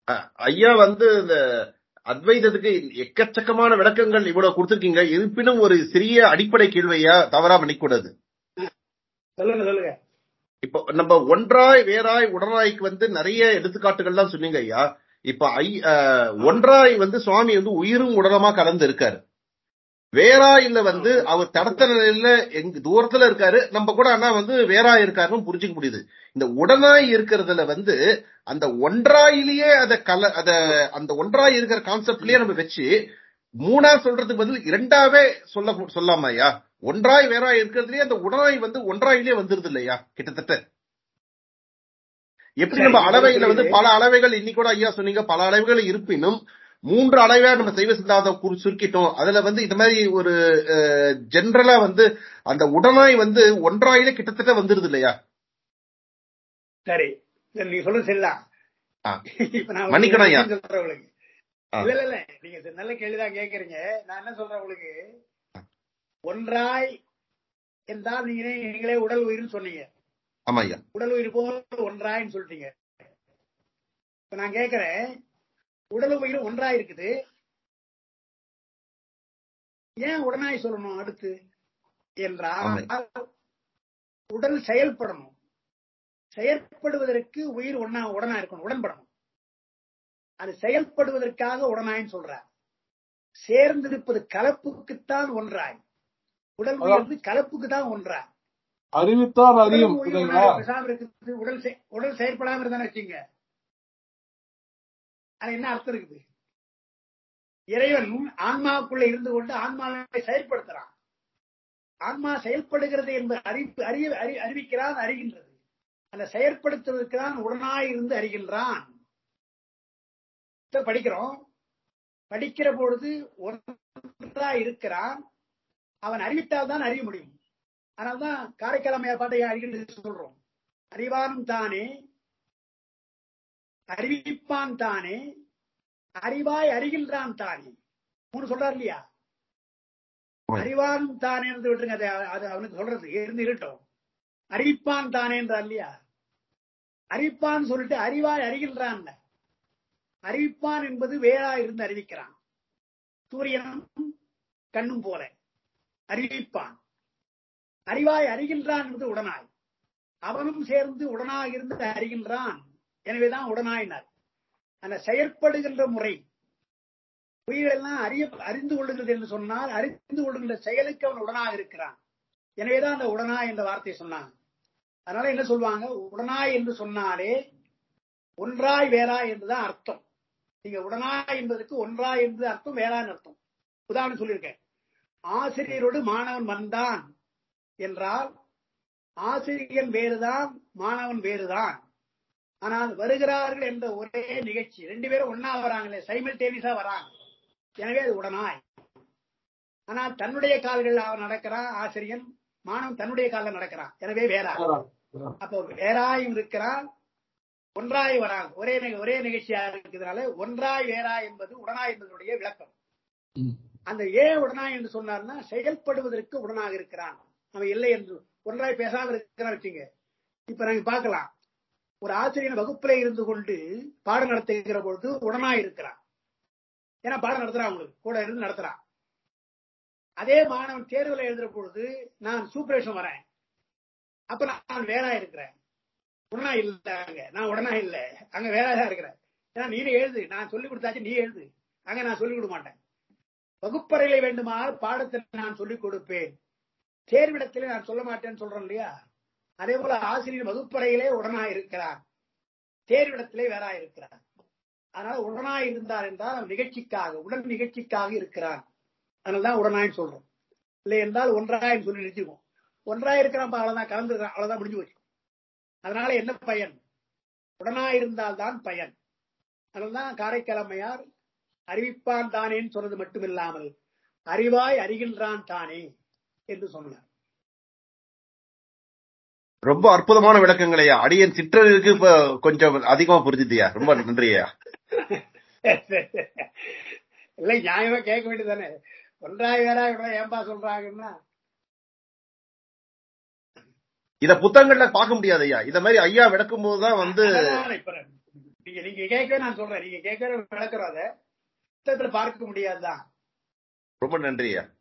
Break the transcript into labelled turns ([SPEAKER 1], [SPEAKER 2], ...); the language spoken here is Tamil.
[SPEAKER 1] அஹ், ஐயா வந்து இந்த அத்வைதத்துக்கு எக்கச்சக்கமான விளக்கங்கள் இவ்வளவு கொடுத்திருக்கீங்க இருப்பினும் ஒரு சிறிய அடிப்படை கேள்வியா தவறா பண்ணிக்கூடாது
[SPEAKER 2] சொல்லுங்க சொல்லுங்க
[SPEAKER 1] இப்போ நம்ம ஒன்றாய் வேறாய் உடனாய்க்கு வந்து நிறைய எடுத்துக்காட்டுகள்லாம் சொன்னீங்க ஐயா இப்ப ஐ அஹ், ஒன்றாய் வந்து சுவாமி வந்து உயிரும் உடலமா கலந்து இருக்காரு வேறாயில வந்து அவர் தடத்த நிலையில எங்க தூரத்துல இருக்காரு நம்ம கூட ஆனா வந்து வேறாய் இருக்காருன்னு புரிஞ்சுக்க முடியுது இந்த உடனாய் இருக்கிறதுல வந்து அந்த ஒன்றாயிலேயே அத கல அத அந்த ஒன்றாய் இருக்கிற கான்செப்ட்லயே நம்ம வச்சு மூணா சொல்றதுக்கு பதில் இரண்டாவே சொல்ல சொல்லாமா ஐயா ஒன்றாய் வேறாய் இருக்கிறதுலயே அந்த உடனாய் வந்து ஒன்றாயிலே வந்துருது இல்லையா கிட்டத்தட்ட எப்படி நம்ம
[SPEAKER 2] சரி,
[SPEAKER 1] அளவையில வந்து
[SPEAKER 2] புரியுது.
[SPEAKER 1] பல அளவைகள் இன்னைக்கு கூட ஐயா சொன்னீங்க பல அளவுகள் இருப்பினும் மூன்று அளவா நம்ம சைவ சித்தாந்தம் குறி- சுருக்கிட்டோம் அதுல வந்து இந்த மாதிரி ஒரு ஜென்ரலா வந்து அந்த உடனாய் வந்து ஒன்றாயிலே கிட்டத்தட்ட வந்துருது இல்லையா
[SPEAKER 2] சரி சரி, நீங்க சொல்றது சரிதான்
[SPEAKER 1] ஆ.
[SPEAKER 2] இப்ப நான்
[SPEAKER 1] மன்னிக்கணும் ஐயா.
[SPEAKER 2] உங்களுக்கு சொல்றேன் உங்களுக்கு
[SPEAKER 1] ஆ.
[SPEAKER 2] இல்ல இல்ல இல்ல நீங்க சரி, நல்ல கேள்விதான் கேக்குறீங்க நான் என்ன சொல்றேன் உங்களுக்கு ஒன்றாய் என்றால் நீங்க நீங்களே உடல் உயிர்னு சொன்னீங்க
[SPEAKER 1] ஆமா ஐயா
[SPEAKER 2] உடல் உயிர் போல் ஒன்றாயின்னு சொல்லிட்டீங்க இப்ப நான் கேக்குறேன் உடல் உயிர் ஒன்றாய் இருக்குது ஏன் உடனாய் சொல்லணும் அடுத்து என்றால் உடல் செயல்படணும் செயற்படுவதற்கு உயிர் ஒன்னா உடனா இருக்கணும் உடன்படணும் அது செயல்படுவதற்காக உடனாயின்னு சொல்றார் சேர்ந்திருப்பது கலப்புக்குத்தான் ஒன்றாய் உடல் உயிர் வந்து கலப்புக்கு தான் ஒன்றாய்
[SPEAKER 3] அறிவித்தார்
[SPEAKER 2] உடல்
[SPEAKER 3] அறியும்
[SPEAKER 2] உயிர்
[SPEAKER 3] இல்லைங்களா
[SPEAKER 2] ஒன்றாய் பேசாம இருக்குது உடல் செய்- உடல் செயற்படாம இருந்தா வச்சுங்க அது என்ன அர்த்தம் இருக்குது இறைவன் ஆன்மாவுக்குள்ள இருந்து கொண்டு ஆன்மாவை செயல்படுத்துறான் ஆன்மா செயல்படுகிறது என்பது அறிவு அறிய அறி- அறிவிக்கிறான் அறிகின்றது அந்த செயற்படுத்துவதற்கு தான் உடனாய் இருந்து அறிகின்றான் இதை படிக்கிறோம் படிக்கிற பொழுது ஒன்றா இருக்கிறான் அவன் அறிவித்தால் தான் அறிய முடியும் அதனால்தான் காரைக்கால் அம்மையார் பாட்டை அறிகின்றது சொல்றோம் அறிவானும் தானே அறிவிப்பான் தானே அறிவாய் அறிகின்றான் தானே மூணு சொல்றாரு இல்லையா அறிவானும் தானே என்று விட்டுருங்க அது அது அவனுக்கு சொல்றது இருந்து இருக்கட்டும் அறிவிப்பான் தானே என்றார் இல்லையா அறிவிப்பான் சொல்லிட்டு அறிவாய் அறிகின்றான் அறிவிப்பான் என்பது வேறா இருந்து அறிவிக்கிறான் சூரியனும் கண்ணும் போல அறிவிப்பான் அறிவாய் அறிகின்றான் என்பது உடனாய் அவனும் சேர்ந்து உடனாய் இருந்து அறிகின்றான் எனவேதான் உடனாயினார் அந்த செயற்படுகின்ற முறை உயிரெல்லாம் அறிய அறிந்து கொள்ளுகிறது என்று சொன்னால் அறிந்து கொள்கின்ற செயலுக்கு அவன் உடனாக இருக்கிறான் எனவேதான் அந்த உடனாய் என்ற வார்த்தை சொன்னாங்க அதனால என்ன சொல்லுவாங்க உடனாய் என்று சொன்னாலே ஒன்றாய் வேறாய் என்றுதான் அர்த்தம் நீங்க உடனாய் என்பதற்கு ஒன்றாய் என்று அர்த்தம் வேறான்னு அர்த்தம் உதாரணம் சொல்லியிருக்கேன் ஆசிரியரோடு மாணவன் வந்தான் என்றால் ஆசிரியன் வேறுதான் மாணவன் வேறுதான் ஆனால் வருகிறார்கள் என்ற ஒரே நிகழ்ச்சி ரெண்டு பேரும் ஒன்னா வராங்களே சைமல்டேனியஸா வராங்க எனவே அது உடனாய் ஆனால் தன்னுடைய கால்கள் அவன் நடக்கிறான் ஆசிரியன் மாணவன் தன்னுடைய காலில் நடக்கிறான் எனவே வேறா அப்போ வேறாயும் இருக்கிறான் ஒன்றாய் வராங்க ஒரே நிக- ஒரே நிகழ்ச்சியா இருக்கிறதுனால ஒன்றாய் வேறாய் என்பது உடனாய் என்பதனுடைய விளக்கம்
[SPEAKER 3] ம்.
[SPEAKER 2] அந்த ஏன் உடனாய் என்று சொன்னார்னா செயல்படுவதற்கு உடனாக இருக்கிறான் அவன் இல்லை என்று ஒன்றாய் பேசாம இருக்கிறான் வச்சுங்க இப்ப நாங்க பார்க்கலாம் ஒரு ஆசிரியர் வகுப்பிலே இருந்து கொண்டு பாடம் நடத்துகிற பொழுது உடனாய் இருக்கிறான் ஏன்னா பாடம் நடத்துறான் அவங்களுக்கு கூட இருந்து நடத்துறான் அதே மாணவன் தேர்வுல எழுதுற பொழுது நான் சூப்பரேஷன் வரேன் அப்ப நான் வேறா இருக்கிறேன் உடனா இல்ல அங்க நான் உடனா இல்ல அங்க வேறா தான் இருக்கிறேன் ஏன்னா நீனே எழுது நான் சொல்லி கொடுத்தாச்சு நீ எழுது அங்க நான் சொல்லிக் கொடுக்க மாட்டேன் வகுப்பறையில வேண்டுமானால் பாடத்தை நான் சொல்லிக் கொடுப்பேன் தேர்விடத்திலே நான் சொல்ல மாட்டேன்னு சொல்றேன் இல்லையா அதே போல ஆசிரியர் வகுப்பறையிலே உடனா இருக்கிறார் தேர்விடத்திலே வேறா இருக்கிறார் அதனால உடனா இருந்தார் என்றால் அவன் நிகழ்ச்சிக்காக உடல் நிகழ்ச்சிக்காக இருக்கிறான் அதனாலதான் உடனாய் சொல்றோம் இல்லை என்றால் ஒன்றாயின்னு சொல்லி நிறுத்திக்குவோம் ஒன்றாய் இருக்கிறான் அவ்வளவுதான் கலந்துருக்கான் அவ்வளவுதான் முடிஞ்சு போச்சு அதனால என்ன பயன் உடனாய் இருந்தால் தான் பயன் அதனால்தான் காரைக்கிழமையார் அறிவிப்பான் தானேன்னு சொன்னது மட்டுமில்லாமல் அறிவாய் அறிகின்றான் தானே என்று சொன்னார்
[SPEAKER 1] ரொம்ப அற்புதமான விளக்கங்களையா அடியன் சிற்றருக்கு இப்ப கொஞ்சம் அதிகமா புரிஞ்சுதியா ரொம்ப நன்றியா
[SPEAKER 2] இல்லை நியாயமா கேட்க வேண்டியதானே ஒன்றாய் வேறாய் விட ஏன்பா சொல்றாங்கன்னா
[SPEAKER 1] இத புத்தகங்கள்ல பார்க்க முடியாது ஐயா இத மாதிரி ஐயா விளக்கும் போதுதான் வந்து
[SPEAKER 2] அதான் இப்ப நீங்க நீங்க கேட்கவே நான் சொல்றேன் நீங்க கேட்கற விளக்குறோம் அதை புத்தகத்துல பார்க்க முடியாதுதான்
[SPEAKER 1] ரொம்ப நன்றி ஐயா